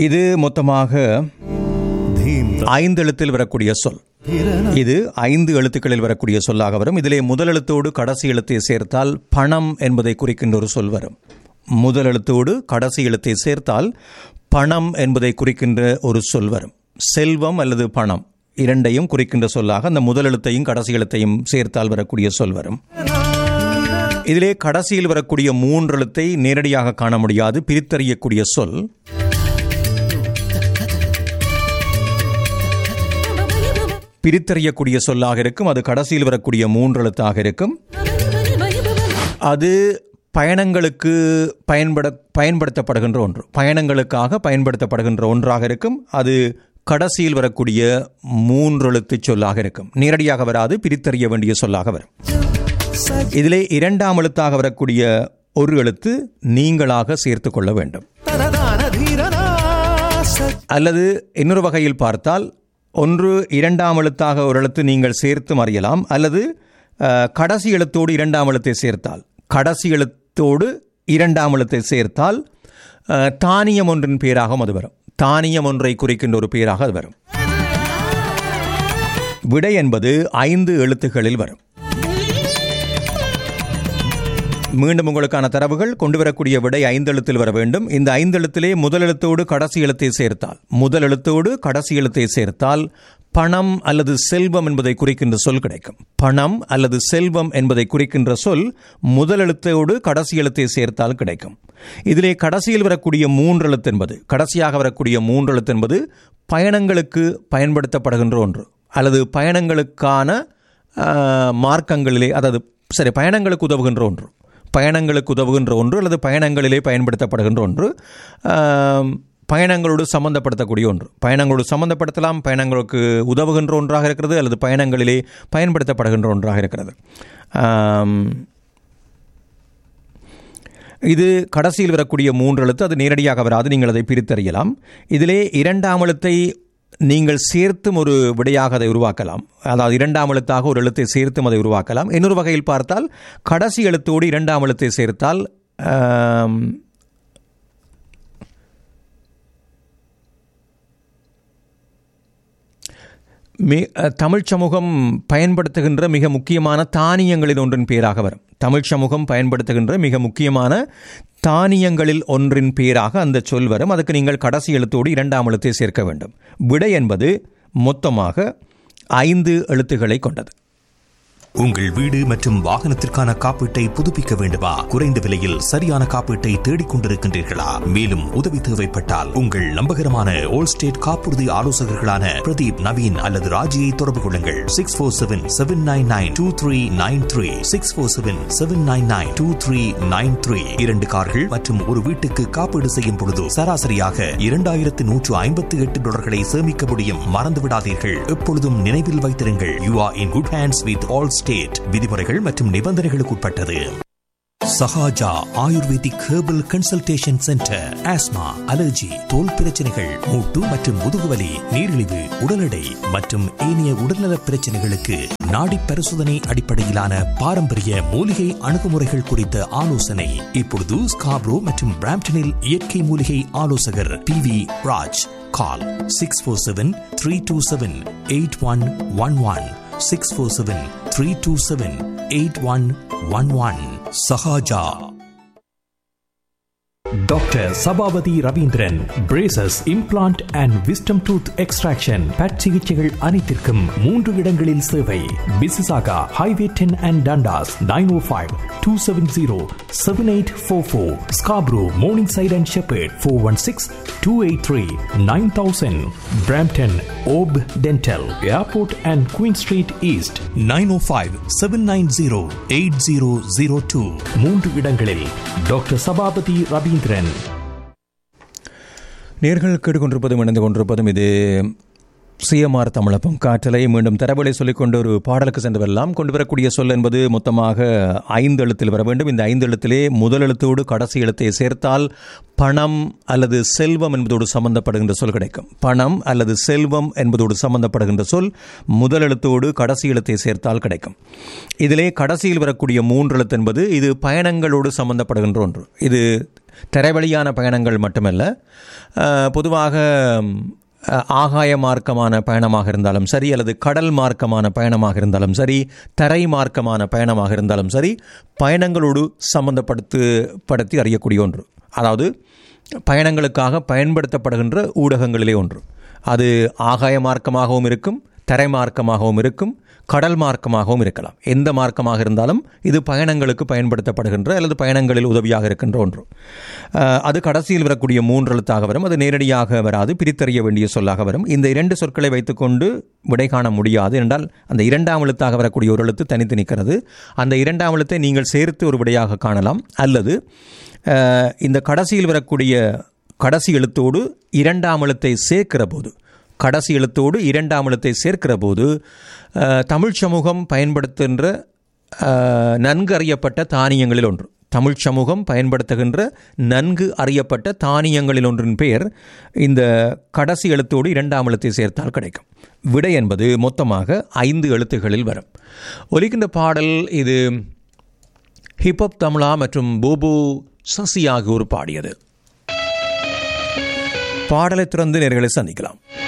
இது மொத்தமாக ஐந்து எழுத்தில் வரக்கூடிய சொல் இது ஐந்து எழுத்துக்களில் வரக்கூடிய சொல்லாக வரும் இதிலே முதல் எழுத்தோடு கடைசி எழுத்தை சேர்த்தால் பணம் என்பதை குறிக்கின்ற ஒரு சொல் வரும் முதல் எழுத்தோடு கடைசி எழுத்தை சேர்த்தால் பணம் என்பதை குறிக்கின்ற ஒரு சொல் வரும் செல்வம் அல்லது பணம் இரண்டையும் குறிக்கின்ற சொல்லாக அந்த முதல் எழுத்தையும் கடைசி எழுத்தையும் சேர்த்தால் வரக்கூடிய சொல் வரும் இதிலே கடைசியில் வரக்கூடிய மூன்று எழுத்தை நேரடியாக காண முடியாது பிரித்தறியக்கூடிய சொல் பிரித்தறியக்கூடிய சொல்லாக இருக்கும் அது கடைசியில் வரக்கூடிய மூன்று எழுத்தாக இருக்கும் அது பயணங்களுக்கு பயன்பட பயன்படுத்தப்படுகின்ற ஒன்று பயணங்களுக்காக பயன்படுத்தப்படுகின்ற ஒன்றாக இருக்கும் அது கடைசியில் வரக்கூடிய மூன்று எழுத்து சொல்லாக இருக்கும் நேரடியாக வராது பிரித்தறிய வேண்டிய சொல்லாக வரும் இதிலே இரண்டாம் எழுத்தாக வரக்கூடிய ஒரு எழுத்து நீங்களாக சேர்த்து கொள்ள வேண்டும் அல்லது இன்னொரு வகையில் பார்த்தால் ஒன்று இரண்டாம் எழுத்தாக ஒரு எழுத்து நீங்கள் சேர்த்து அறியலாம் அல்லது அஹ், கடைசி எழுத்தோடு இரண்டாம் எழுத்தை சேர்த்தால் கடைசி எழுத்தோடு இரண்டாம் எழுத்தை சேர்த்தால் அஹ், தானியம் ஒன்றின் பேராகவும் அது வரும் தானியம் ஒன்றை குறிக்கின்ற ஒரு பேராக அது வரும் விடை என்பது ஐந்து எழுத்துகளில் வரும் மீண்டும் உங்களுக்கான தரவுகள் கொண்டு வரக்கூடிய விடை ஐந்து எழுத்தில் வர வேண்டும் இந்த ஐந்து எழுத்திலே முதல் எழுத்தோடு கடைசி எழுத்தை சேர்த்தால் முதல் எழுத்தோடு கடைசி எழுத்தை சேர்த்தால் பணம் அல்லது செல்வம் என்பதை குறிக்கின்ற சொல் கிடைக்கும் பணம் அல்லது செல்வம் என்பதை குறிக்கின்ற சொல் முதல் எழுத்தோடு கடைசி எழுத்தை சேர்த்தால் கிடைக்கும் இதிலே கடைசியில் வரக்கூடிய மூன்று எழுத்து என்பது கடைசியாக வரக்கூடிய மூன்று எழுத்து என்பது பயணங்களுக்கு பயன்படுத்தப்படுகின்ற ஒன்று அல்லது பயணங்களுக்கான ஆஹ், மார்க்கங்களிலே அதாவது சரி பயணங்களுக்கு உதவுகின்ற ஒன்று பயணங்களுக்கு உதவுகின்ற ஒன்று அல்லது பயணங்களிலே பயன்படுத்தப்படுகின்ற ஒன்று ஆம், பயணங்களோடு சம்பந்தப்படுத்தக்கூடிய ஒன்று பயணங்களோடு சம்பந்தப்படுத்தலாம் பயணங்களுக்கு உதவுகின்ற ஒன்றாக இருக்கிறது அல்லது பயணங்களிலே பயன்படுத்தப்படுகின்ற ஒன்றாக இருக்கிறது ஆம், இது கடைசியில் வரக்கூடிய மூன்று எழுத்து அது நேரடியாக வராது நீங்கள் அதை பிரித்தறியலாம் இதிலே இரண்டாம் எழுத்தை நீங்கள் சேர்த்தும் ஒரு விடையாக அதை உருவாக்கலாம் அதாவது இரண்டாம் எழுத்தாக ஒரு எழுத்தை சேர்த்தும் அதை உருவாக்கலாம் இன்னொரு வகையில் பார்த்தால் கடைசி எழுத்தோடு இரண்டாம் எழுத்தை சேர்த்தால் ஆம், மி அஹ், தமிழ் சமூகம் பயன்படுத்துகின்ற மிக முக்கியமான தானியங்களில் ஒன்றின் பேராக வரும் தமிழ் சமூகம் பயன்படுத்துகின்ற மிக முக்கியமான தானியங்களில் ஒன்றின் பேராக அந்த சொல் வரும் அதுக்கு நீங்கள் கடைசி எழுத்தோடு இரண்டாம் எழுத்தை சேர்க்க வேண்டும் விடை என்பது மொத்தமாக ஐந்து எழுத்துக்களை கொண்டது உங்கள் வீடு மற்றும் வாகனத்திற்கான காப்பீட்டை புதுப்பிக்க வேண்டுமா குறைந்த விலையில் சரியான காப்பீட்டை தேடிக் கொண்டிருக்கின்றீர்களா மேலும் உதவி தேவைப்பட்டால் உங்கள் நம்பகரமான ஓல் ஸ்டேட் காப்புறுதி ஆலோசகர்களான பிரதீப் நவீன் அல்லது ராஜியை தொடர்பு கொள்ளுங்கள் six four seven seven nine nine two three nine three six four seven seven nine nine two three nine three இரண்டு கார்கள் மற்றும் ஒரு வீட்டுக்கு காப்பீடு செய்யும் பொழுது சராசரியாக இரண்டாயிரத்து நூற்று ஐம்பத்தி எட்டு டாலர்களை சேமிக்க முடியும் மறந்து விடாதீர்கள் எப்பொழுதும் நினைவில் வைத்திருங்கள் you are in good hands with Allstate விதிமுறைகள் மற்றும் நிபந்தனைகளுக்கு உட்பட்டது Sahaja ayurvedic herbal consultation centre asthma allergy தோல் பிரச்சனைகள் மூட்டு மற்றும் முதுகுவலி நீரிழிவு உடல் எடை மற்றும் ஏனைய உடல்நலப் பிரச்சனைகளுக்கு நாடி பரிசோதனை அடிப்படையிலான பாரம்பரிய மூலிகை அணுகுமுறைகள் குறித்த ஆலோசனை இப்பொழுது ஸ்காப்ரோ மற்றும் பிராம்டனில் இயற்கை மூலிகை ஆலோசகர் P V Raj call six four seven three two seven eight one one one six four seven three two seven eight one one one Sahaja doctor Sabapathy Ravindran braces implant and wisdom tooth extraction but சிகிச்சைகள் அனைத்திற்கும் மூன்று இடங்களில் சேவை Mississauga highway ten and Dundas nine O five two seven zero seven eight four four Scarborough Morningside and Sheppard four one six two eight three nine thousand Brampton ஓப் dental airport and Queen street east nine O five seven nine zero eight zero zero two மூன்று இடங்களில் doctor Sabapathy Ravindran நேர்கள் கேட்டுக்கொண்டிருப்பதும் இணைந்து கொண்டிருப்பதும் இது CMR தமிழப்பம் காற்றலை மீண்டும் தரவுகளை சொல்லிக்கொண்டு ஒரு பாடலுக்கு சென்று வரலாம் கொண்டு வரக்கூடிய சொல் என்பது மொத்தமாக ஐந்து எழுத்தில் வர வேண்டும் இந்த ஐந்து எழுத்திலே முதல் எழுத்தோடு கடைசி எழுத்தை சேர்த்தால் பணம் அல்லது செல்வம் என்பதோடு சம்பந்தப்படுகின்ற சொல் கிடைக்கும் பணம் அல்லது செல்வம் என்பதோடு சம்பந்தப்படுகின்ற சொல் முதல் எழுத்தோடு கடைசி எழுத்தை சேர்த்தால் கிடைக்கும் இதிலே கடைசியில் வரக்கூடிய மூன்று எழுத்து என்பது இது பயணங்களோடு சம்பந்தப்படுகின்ற ஒன்று இது தரைவழியான பயணங்கள் மட்டுமல்ல அஹ், பொதுவாக அஹ், ஆகாய மார்க்கமான பயணமாக இருந்தாலும் சரி அல்லது கடல் மார்க்கமான பயணமாக இருந்தாலும் சரி தரை மார்க்கமான பயணமாக இருந்தாலும் சரி பயணங்களோடு சம்பந்தப்படுத்து படுத்தி அறியக்கூடிய ஒன்று அதாவது பயணங்களுக்காக பயன்படுத்தப்படுகின்ற ஊடகங்களிலே ஒன்று அது ஆகாய மார்க்கமாகவும் இருக்கும் தரை மார்க்கமாகவும் இருக்கும் கடல் மார்க்கமாகவும் இருக்கலாம் எந்த மார்க்கமாக இருந்தாலும் இது பயணங்களுக்கு பயன்படுத்தப்படுகின்ற அல்லது பயணங்களில் உதவியாக இருக்கின்ற ஒன்று அஹ், அது கடைசியில் வரக்கூடிய மூன்று எழுத்தாக வரும் அது நேரடியாக வராது பிரித்தறிய வேண்டிய சொல்லாக வரும் இந்த இரண்டு சொற்களை வைத்துக்கொண்டு விடை காண முடியாது என்றால் அந்த இரண்டாம் எழுத்தாக வரக்கூடிய ஒரு எழுத்து தனித்து நிற்கிறது அந்த இரண்டாம் எழுத்தை நீங்கள் சேர்த்து ஒரு விடையாக காணலாம் அல்லது அஹ், இந்த கடைசியில் வரக்கூடிய கடைசி எழுத்தோடு இரண்டாம் எழுத்தை சேர்க்கிற போது கடைசி எழுத்தோடு இரண்டாம் எழுத்தை சேர்க்கிற போது அஹ், தமிழ் சமூகம் பயன்படுத்துகின்ற அஹ், நன்கு அறியப்பட்ட தானியங்களில் ஒன்று தமிழ் சமூகம் பயன்படுத்துகின்ற நன்கு அறியப்பட்ட தானியங்களில் ஒன்றின் பெயர் இந்த கடைசி எழுத்தோடு இரண்டாம் எழுத்தை சேர்த்தால் கிடைக்கும் விடை என்பது மொத்தமாக ஐந்து எழுத்துகளில் வரும் ஒலிக்கின்ற பாடல் இது ஹிப்ஹப் தமிழா மற்றும் போபு சசி ஆகியோர் பாடியது பாடலை திறந்து நேர்களை சந்திக்கலாம்